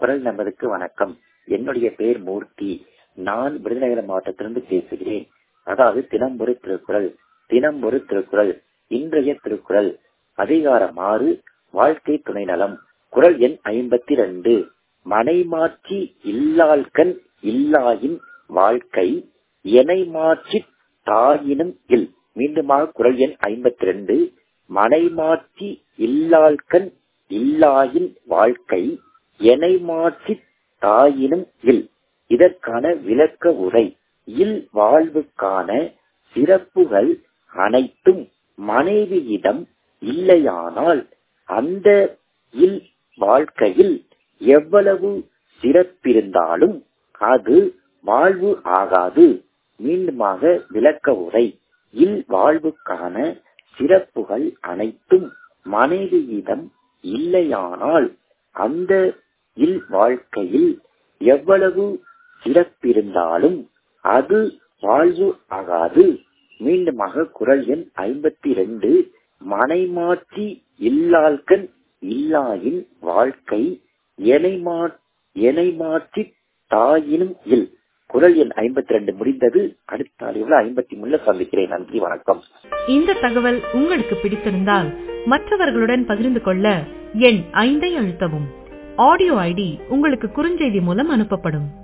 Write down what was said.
குரல் நம்பருக்கு வணக்கம் என்னுடைய பெயர் மூர்த்தி நான் விருதுநகர் மாவட்டத்திலிருந்து பேசுகிறேன் அதாவது தினம் ஒரு திருக்குறள் தினம் ஒரு திருக்குறள் இன்றைய திருக்குறள் அதிகாரம் ஆறு வாழ்க்கை துணை நலம் குரல் எண் ஐம்பத்தி ரெண்டு மனைமாட்சி இல்லாள்கண் இல்லாயின் வாழ்க்கை எனை மாற்றி தாயினும் இல் மீண்டுமாக குரல் எண் ஐம்பத்தி ரெண்டு மனைமாட்சி இல்லாள்கண் இல்லாயின் வாழ்க்கை எனை மாற்றி தாயினும் இல் இதற்கான விளக்க உரை இல் வாழ்வுக்கான சிறப்புகள் அனைத்தும் மனைவியிடம் இல்லையானால் அந்த இல் வாழ்க்கையில் எவ்வளவு சிறப்பிருந்தாலும் அது வாழ்வு ஆகாது மீண்டுமாக விளக்க உரை இல் வாழ்வுக்கான சிறப்புகள் அனைத்தும் மனைவியிடம் இல்லையானால் அந்த இல் வாழ்க்கையில் எவ்வளவு சிறப்பிருந்தாலும் அது வாழ்வு ஆகாது மீண்டுமாக குரல் எண் ஐம்பத்தி ரெண்டு மனைமாற்றி இல்லாள்கண் இல்லாயின் வாழ்க்கை எனை மாற்றி தாயினும் இல் குரல் எண் ஐம்பத்தி ரெண்டு முடிந்தது அடுத்த ஆடியோவில் ஐம்பத்தி மூணுல சந்திக்கிறேன் நன்றி வணக்கம் இந்த தகவல் உங்களுக்கு பிடித்திருந்தால் மற்றவர்களுடன் பகிர்ந்து கொள்ள எண் ஐந்தை அழுத்தவும் ஆடியோ ஐடி உங்களுக்கு குறுஞ்செய்தி மூலம் அனுப்பப்படும்